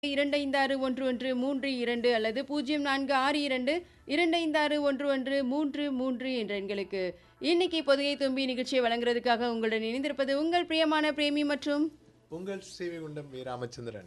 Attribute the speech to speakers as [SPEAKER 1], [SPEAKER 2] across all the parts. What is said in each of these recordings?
[SPEAKER 1] இரண்டு ஐந்து ஆறு ஒன்று ஒன்று மூன்று இரண்டு அல்லது பூஜ்ஜியம் நான்கு ஆறு இரண்டு இரண்டு ஐந்து ஆறு ஒன்று ஒன்று மூன்று மூன்று என்ற எண்களுக்கு இன்னைக்கு பொதுகை தும்பி நிகழ்ச்சியை வழங்குறதுக்காக உங்களுடன் இணைந்திருப்பது உங்கள் பிரியமான பிரேமி மற்றும்
[SPEAKER 2] உங்கள் சேவை குண்டம் வி ராமச்சந்திரன்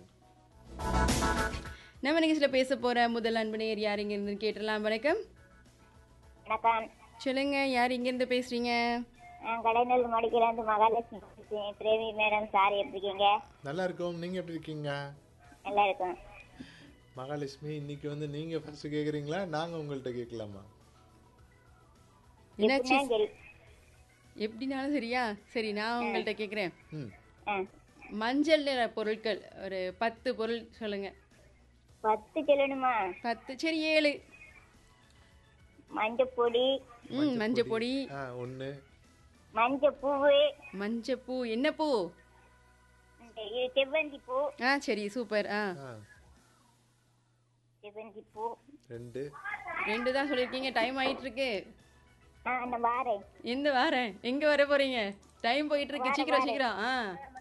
[SPEAKER 1] நம்ம நிகழ்ச்சியில் பேச போற முதல் அன்பனையர் யார் இங்க இருந்து கேட்டலாம் வணக்கம்
[SPEAKER 3] வணக்கம்
[SPEAKER 1] சொல்லுங்க யார் இங்க இருந்து பேசுறீங்க
[SPEAKER 3] நான் கடைநெல் மடிக்கிலேருந்து மகாலட்சுமி பேசுறேன். பிரேமி மேடம் சார் எப்படி இருக்கீங்க
[SPEAKER 2] நல்லா இருக்கோம் நீங்க எப்படி இருக்கீங்க
[SPEAKER 3] நல்லா இருக்கும்
[SPEAKER 2] மகாலட்சுமி இன்னைக்கு வந்து நீங்க ஃபர்ஸ்ட் கேக்குறீங்களா நாங்க உங்கள்ட்ட கேட்கலாமா
[SPEAKER 1] என்னாச்சு
[SPEAKER 3] எப்படின்னா சரி
[SPEAKER 1] எப்படினாலும் சரியா சரி நான் உங்கள்கிட்ட கேட்குறேன்
[SPEAKER 2] ம்
[SPEAKER 3] ஆ
[SPEAKER 1] மஞ்சள் நிற பொருட்கள் ஒரு பத்து பொருள் சொல்லுங்க
[SPEAKER 3] பத்து சொல்லணுமா
[SPEAKER 1] பத்து சரி ஏழு
[SPEAKER 3] மஞ்சப்பொடி
[SPEAKER 1] ம் மஞ்சள் பொடி
[SPEAKER 2] ஆ ஒன்று
[SPEAKER 3] மஞ்சப்பூவு
[SPEAKER 1] மஞ்சப்பூ என்ன பூ
[SPEAKER 3] இந்த இது செவ்வந்தி பூ
[SPEAKER 1] ஆ சரி சூப்பர் ஆ
[SPEAKER 2] ஆ
[SPEAKER 3] செவ்வந்தி பூ
[SPEAKER 2] ரெண்டு
[SPEAKER 1] ரெண்டு தான் சொல்லியிருக்கீங்க டைம் ஆயிட்டு இருக்கு
[SPEAKER 3] ஆ அந்த வாரேன்
[SPEAKER 1] எந்த வாரேன் எங்க வர போறீங்க டைம் போயிட்டு இருக்கு சீக்கிரம் சீக்கிரம் ஆ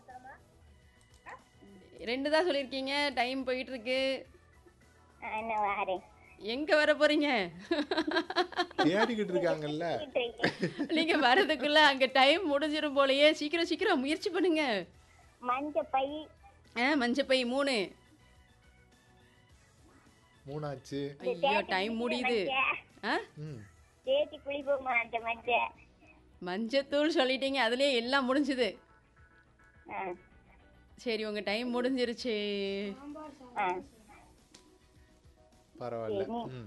[SPEAKER 1] ரெண்டு தான் சொல்லியிருக்கீங்க டைம் போயிட்டு இருக்கு
[SPEAKER 3] ஆ, என்ன வாரேன்
[SPEAKER 1] எங்க வர போறீங்க
[SPEAKER 2] தேடிக்கிட்டு இருக்காங்கல்ல
[SPEAKER 1] நீங்க வரதுக்குள்ள அங்க டைம் முடிஞ்சிரும் போலயே சீக்கிரம் சீக்கிரம் முயற்சி பண்ணுங்க
[SPEAKER 3] மஞ்சப்பை
[SPEAKER 1] ஆ மஞ்சப்பை மூணு
[SPEAKER 2] மூணாச்சு
[SPEAKER 1] ஐயோ டைம் முடியுது ஆ
[SPEAKER 2] ம்
[SPEAKER 3] தேய்ச்சி குளிப்போமா அந்த மஞ்ச
[SPEAKER 1] மஞ்சத்தூள் சொல்லிட்டீங்க அதுலயே எல்லாம் முடிஞ்சுது
[SPEAKER 3] ஆ
[SPEAKER 1] சரி உங்க டைம் முடிஞ்சிருச்சு
[SPEAKER 3] ஆ
[SPEAKER 2] பரவாயில்ல ம்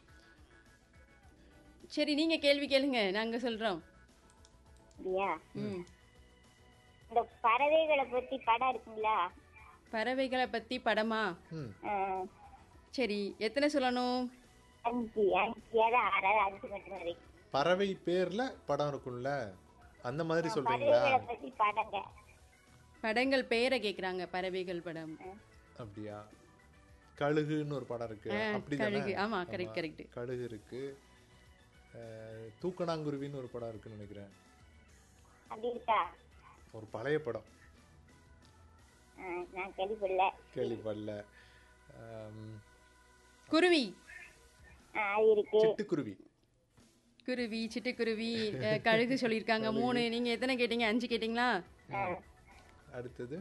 [SPEAKER 1] சரி நீங்க கேள்வி கேளுங்க நாங்க சொல்றோம்
[SPEAKER 3] அப்படியா
[SPEAKER 1] ம்
[SPEAKER 3] இந்த பறவைகளை பத்தி படம் இருக்குங்களா
[SPEAKER 1] பறவைகளை பத்தி படமா
[SPEAKER 2] ம்
[SPEAKER 3] ஆ,
[SPEAKER 1] சரி எத்தனை சொல்லணும்
[SPEAKER 3] அஞ்சு அஞ்சு அதான் ஆறாவது அஞ்சு மட்டும் வரைக்கும்
[SPEAKER 2] பறவை பேர்ல படம் இருக்கும்ல அந்த மாதிரி சொல்றீங்களா
[SPEAKER 3] பறவைகளை பத்தி படங்க
[SPEAKER 1] படங்கள் பெயரை கேக்குறாங்க பறவைகள் படம்
[SPEAKER 2] அப்படியா கழுகுன்னு ஒரு படம் இருக்கு
[SPEAKER 1] ஆ,
[SPEAKER 2] அப்படிதானே
[SPEAKER 1] கழுகு ஆமா கரெக்ட் கரெக்ட்
[SPEAKER 2] கழுகு இருக்கு அஹ், தூக்கணாங்குருவின்னு ஒரு படம் இருக்குன்னு நினைக்கிறேன்
[SPEAKER 3] அப்படி இருக்கா
[SPEAKER 2] ஒரு பழைய படம்
[SPEAKER 3] ஆ, நான் கேள்விப்படல
[SPEAKER 2] கேள்விப்படல ஆம்,
[SPEAKER 1] குருவி
[SPEAKER 3] ஆ, அது இருக்கு
[SPEAKER 2] சிட்டுக்குருவி
[SPEAKER 1] குருவி சிட்டுக்குருவி அஹ், கழுகு சொல்லியிருக்காங்க மூணு நீங்க எத்தனை கேட்டீங்க அஞ்சு கேட்டீங்களா
[SPEAKER 3] ஆ,
[SPEAKER 2] அடுத்தது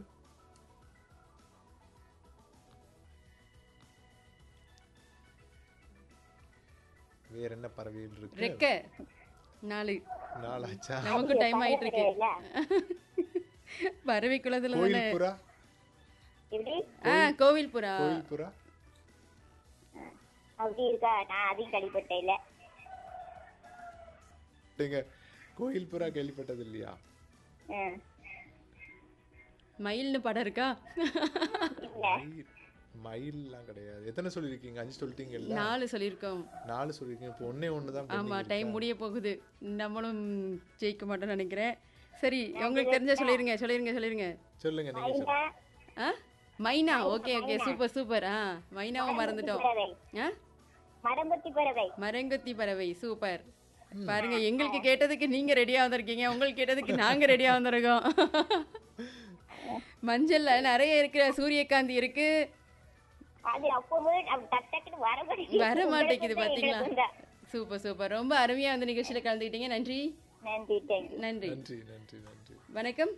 [SPEAKER 2] வேற என்ன பறவைகள் இருக்கு
[SPEAKER 1] ரெக்க நாலு
[SPEAKER 2] நாலாச்சா
[SPEAKER 1] நமக்கு டைம் ஆயிட்டு இருக்கு
[SPEAKER 3] இல்ல
[SPEAKER 1] பறவை குலத்துல தானே
[SPEAKER 2] கோயில் புறா
[SPEAKER 3] எப்படி
[SPEAKER 1] ஆ கோவில் புறா
[SPEAKER 2] கோயில் புறா
[SPEAKER 3] அப்படி இருக்கா நான் அதையும் கேள்விப்பட்டேன் இல்ல
[SPEAKER 2] நீங்க கோயில் புறா கேள்விப்பட்டது இல்லையா
[SPEAKER 3] ஆ,
[SPEAKER 1] மயில்னு படம் இருக்கா
[SPEAKER 3] இல்ல
[SPEAKER 2] மயில் மயில்லாம் கிடையாது எத்தனை சொல்லியிருக்கீங்க அஞ்சு சொல்லிட்டீங்கல்ல
[SPEAKER 1] நாலு சொல்லியிருக்கோம்
[SPEAKER 2] நாலு சொல்லியிருக்கீங்க இப்போ ஒன்னே ஒன்று தான்
[SPEAKER 1] ஆமா டைம் முடிய போகுது நம்மளும் ஜெயிக்க மாட்டோம்னு நினைக்கிறேன் சரி உங்களுக்கு தெரிஞ்ச சொல்லிருங்க சொல்லிருங்க சொல்லிருங்க
[SPEAKER 2] சொல்லுங்க நீங்க சொல்லுங்க
[SPEAKER 3] மைனா,
[SPEAKER 1] ஆ மைனா ஓகே ஓகே சூப்பர் சூப்பர் ஆ மைனாவும் மறந்துட்டோம்
[SPEAKER 3] பறவை
[SPEAKER 1] ஆ
[SPEAKER 3] மரம்பத்தி பறவை
[SPEAKER 1] மரங்கொத்தி பறவை சூப்பர் பாருங்க எங்களுக்கு கேட்டதுக்கு நீங்க ரெடியா வந்திருக்கீங்க உங்களுக்கு கேட்டதுக்கு நாங்க ரெடியா வந்திருக்கோம் மஞ்சள்ல நிறைய இருக்கிற சூரியகாந்தி இருக்கு
[SPEAKER 3] அது அப்பவே அப்ப டக் டக்குன்னு வர மாட்டேங்குது.
[SPEAKER 1] வர மாட்டேங்குது
[SPEAKER 3] உங்களுக்கு
[SPEAKER 1] பாத்தீங்களா
[SPEAKER 3] எங்களுக்கு வந்தா.
[SPEAKER 1] சூப்பர் சூப்பர் ரொம்ப அருமையா அந்த நிகழ்ச்சியில கலந்துக்கிட்டீங்க நன்றி
[SPEAKER 3] நன்றி தேங்க்யூ
[SPEAKER 1] நன்றி
[SPEAKER 2] நன்றி நன்றி நன்றி
[SPEAKER 1] வணக்கம்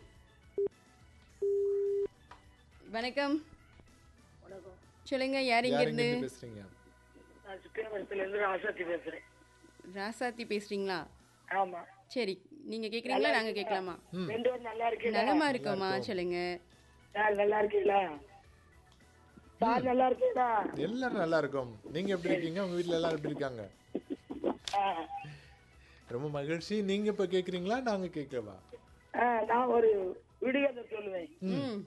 [SPEAKER 1] வணக்கம் சொல்லுங்க யார் இங்க
[SPEAKER 2] யார்
[SPEAKER 1] இருந்து
[SPEAKER 2] இருந்து பேசுறீங்க
[SPEAKER 4] நான் சுக்கிரமரத்துல இருந்து ராசாத்தி பேசுறேன்
[SPEAKER 1] ராசாத்தி பேசுறீங்களா
[SPEAKER 4] ஆமா
[SPEAKER 1] சரி நீங்க கேக்குறீங்களா நாங்க கேட்கலாமா
[SPEAKER 4] ரெண்டு பேரும் நல்லா இருக்கீங்களா
[SPEAKER 1] நலமா இருக்கோமா சொல்லுங்க
[SPEAKER 4] சார் நல்லா இருக்கீங்களா சார் நல்லா இருக்கீங்களா
[SPEAKER 2] எல்லாரும் நல்லா இருக்கும் நீங்க எப்படி இருக்கீங்க உங்க வீட்ல எல்லாரும் எப்படி இருக்காங்க
[SPEAKER 4] ஆ.
[SPEAKER 2] ரொம்ப மகிழ்ச்சி நீங்க இப்ப கேக்குறீங்களா நாங்க கேட்கவா
[SPEAKER 4] ஆ, நான் ஒரு விடுகதை சொல்லுவேன்
[SPEAKER 1] ம்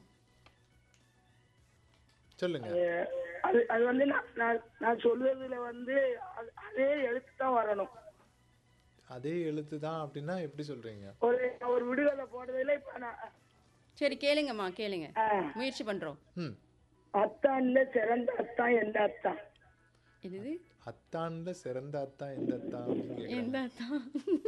[SPEAKER 2] சொல்லுங்க
[SPEAKER 4] அது- அது அது வந்து நான் நான் நான் சொல்வதுல வந்து அது- அதே எழுத்து தான் வரணும்
[SPEAKER 2] அதே எழுத்து தான் அப்படின்னா எப்படி சொல்றீங்க
[SPEAKER 4] ஒரு ஒரு விடுகதை போடுறதுல இப்ப நான்
[SPEAKER 1] சரி கேளுங்கம்மா கேளுங்க
[SPEAKER 4] ஆ,
[SPEAKER 1] முயற்சி பண்றோம்
[SPEAKER 2] ம்
[SPEAKER 4] அத்தான்ல சிறந்த அத்தான் எந்த அத்தான்
[SPEAKER 1] என்னது
[SPEAKER 2] அத்தான்ல சிறந்த அத்தான் எந்த அத்தான் அப்படின்னு கேக்குறாங்க.
[SPEAKER 1] எந்த அர்த்தம்?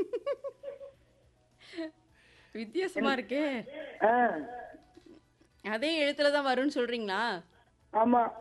[SPEAKER 1] வித்தியாசமா இருக்கே
[SPEAKER 4] ஆ,
[SPEAKER 1] அதே எழுத்துல தான் வரும்னு சொல்றீங்களா
[SPEAKER 4] ஆமா